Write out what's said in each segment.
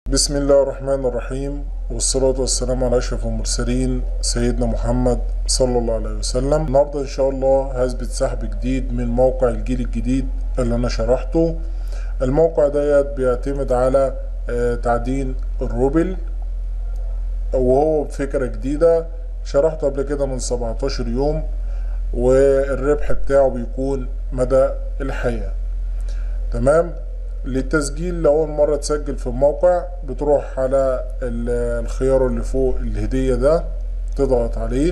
بسم الله الرحمن الرحيم والصلاة والسلام على أشرف المرسلين سيدنا محمد صلى الله عليه وسلم النهاردة إن شاء الله هثبت سحب جديد من موقع الجيل الجديد اللي أنا شرحته الموقع ديت بيعتمد على آه، تعدين الروبل وهو بفكرة جديدة شرحته قبل كده من 17 يوم والربح بتاعه بيكون مدى الحياة تمام للتسجيل لأول مرة تسجل في الموقع بتروح على ال- الخيار اللي فوق الهدية ده تضغط عليه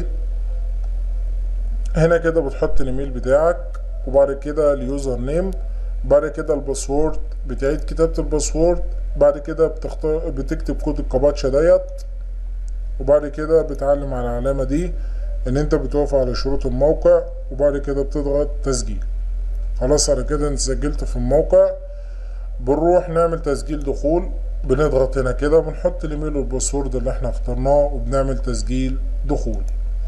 هنا كده بتحط الايميل بتاعك وبعد كده اليوزر نيم بعد كده الباسورد بتعيد كتابة الباسورد بعد كده بتختار بتكتب كود الكابتشا ديت وبعد كده بتعلم على العلامة دي ان انت بتوافق على شروط الموقع وبعد كده بتضغط تسجيل خلاص على كده انت سجلت في الموقع بنروح نعمل تسجيل دخول بنضغط هنا كده بنحط الايميل والباسورد اللي احنا اخترناه وبنعمل تسجيل دخول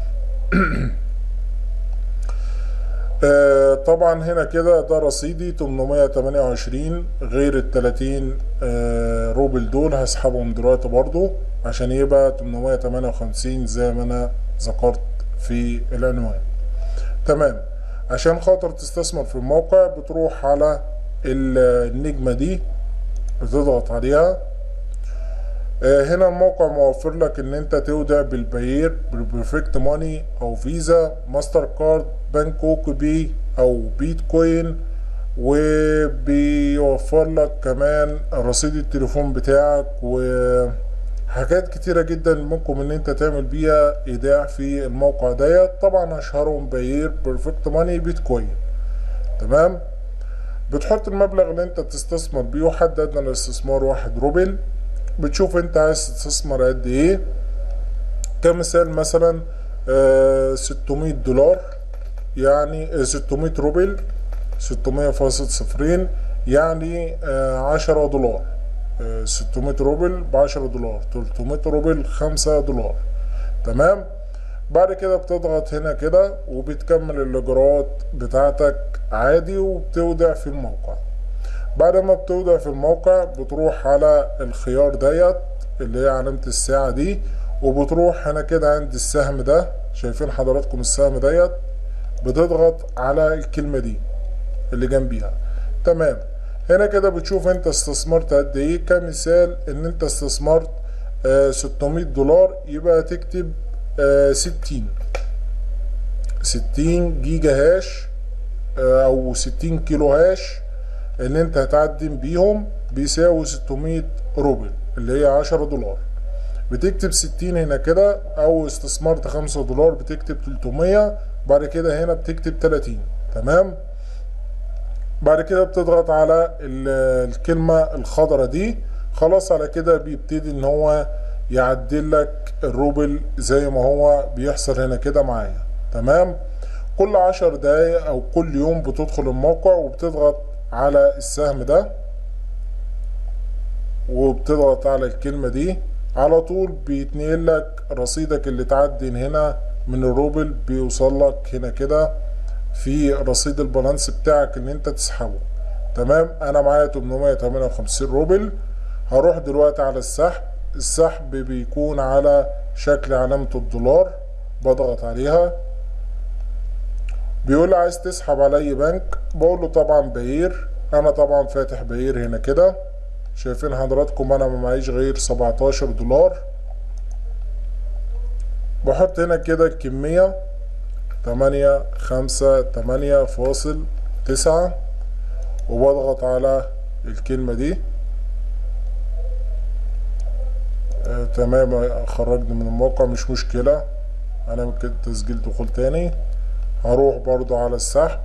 آه طبعا هنا كده ده رصيدي 828 غير ال 30 آه روبل دول هسحبهم دلوقتي برضو عشان يبقى 858 زي ما انا ذكرت في العنوان تمام عشان خاطر تستثمر في الموقع بتروح على ال- النجمة دي بتضغط عليها آه، هنا الموقع موفر لك ان انت تودع بالباير بالبرفكت ماني او فيزا ماستر كارد بانكوك بي او بيتكوين وبيوفر لك كمان رصيد التليفون بتاعك وحاجات كتيرة جدا ممكن ان انت تعمل بيها ايداع في الموقع ديت طبعا اشهرهم باير بيرفكت ماني بيتكوين تمام بتحط المبلغ اللي انت تستثمر بيه وحد ادنى للاستثمار واحد روبل بتشوف انت عايز تستثمر قد ايه كمثال مثلا آه، 600 دولار يعني آه، 600 روبل 600 فاصل صفرين يعني آه، 10 دولار آه، 600 روبل ب 10 دولار 300 روبل 5 دولار تمام بعد كده بتضغط هنا كده وبتكمل الاجراءات بتاعتك عادي وبتودع في الموقع بعد ما بتودع في الموقع بتروح على الخيار ديت اللي هي علامة الساعة دي وبتروح هنا كده عند السهم ده شايفين حضراتكم السهم ديت بتضغط على الكلمة دي اللي جنبيها تمام هنا كده بتشوف انت استثمرت قد ايه كمثال ان انت استثمرت آه 600 دولار يبقى تكتب آه 60 60 جيجا هاش آه او 60 كيلو هاش اللي انت هتعدم بيهم بيساوي 600 روبل اللي هي 10 دولار بتكتب 60 هنا كده او استثمرت 5 دولار بتكتب 300 بعد كده هنا بتكتب 30 تمام بعد كده بتضغط على ال- الكلمة الخضرة دي خلاص على كده بيبتدي ان هو يعدل لك الروبل زي ما هو بيحصل هنا كده معايا تمام كل عشر دقايق او كل يوم بتدخل الموقع وبتضغط على السهم ده وبتضغط على الكلمة دي على طول بيتنقل لك رصيدك اللي تعدي هنا من الروبل بيوصل لك هنا كده في رصيد البالانس بتاعك ان انت تسحبه تمام انا معايا 858 روبل هروح دلوقتي على السحب السحب بيكون على شكل علامة الدولار بضغط عليها بيقول لي عايز تسحب على اي بنك بقول له طبعا باير انا طبعا فاتح باير هنا كده شايفين حضراتكم انا ما معيش غير 17 دولار بحط هنا كده الكمية تمانية خمسة تمانية فاصل تسعة وبضغط على الكلمة دي آه تمام خرجني من الموقع مش مشكلة انا ممكن تسجيل دخول تاني هروح برضو على السحب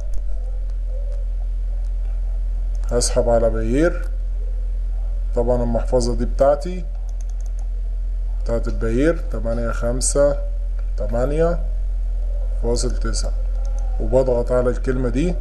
هسحب على باير طبعا المحفظة دي بتاعتي بتاعت الباير تمانية خمسة تمانية فاصل تسعة وبضغط على الكلمة دي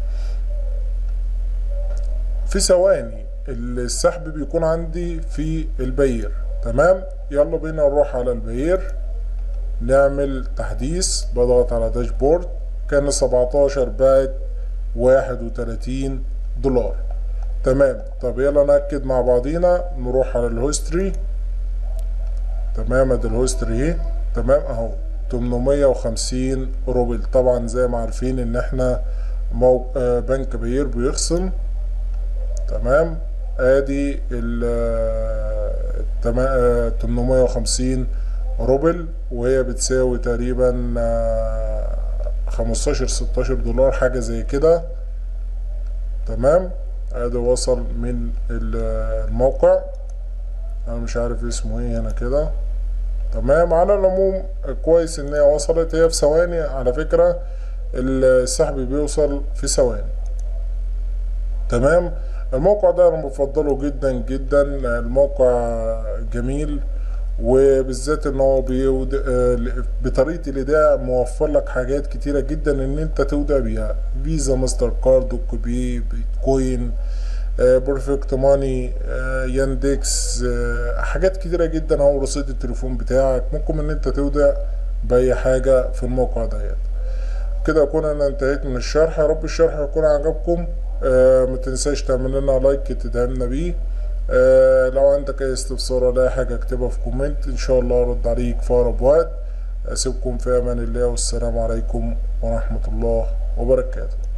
في ثواني السحب بيكون عندي في الباير تمام يلا بينا نروح على الباير نعمل تحديث بضغط على داشبورد كان 17 بقت 31 دولار تمام طب يلا نأكد مع بعضينا نروح على الهيستوري تمام ادي الهيستوري اهي تمام اهو 850 روبل طبعا زي ما عارفين ان احنا مو... آه بنك بير بيخصم تمام ادي ال تما- آه، 850 روبل وهي بتساوي تقريبا آه، 15 16 دولار حاجة زي كده تمام ادي وصل من ال- الموقع انا مش عارف اسمه ايه هنا كده تمام على العموم كويس ان هي وصلت هي في ثواني على فكرة السحب بيوصل في ثواني تمام الموقع ده انا بفضله جدا جدا الموقع جميل وبالذات ان هو بيود... آه، بطريقه الايداع موفر لك حاجات كتيره جدا ان انت تودع بيها فيزا ماستر كارد وكوبي بيتكوين آه، بيرفكت ماني آه، ياندكس آه، حاجات كتيره جدا اهو رصيد التليفون بتاعك ممكن ان انت تودع باي حاجه في الموقع ديت كده اكون انا انتهيت من الشرح يا رب الشرح يكون عجبكم آه ما تنساش تعمل لنا لايك تدعمنا بيه آه لو عندك اي استفسار ولا اي حاجه اكتبها في كومنت ان شاء الله ارد عليك في اقرب وقت اسيبكم في امان الله والسلام عليكم ورحمه الله وبركاته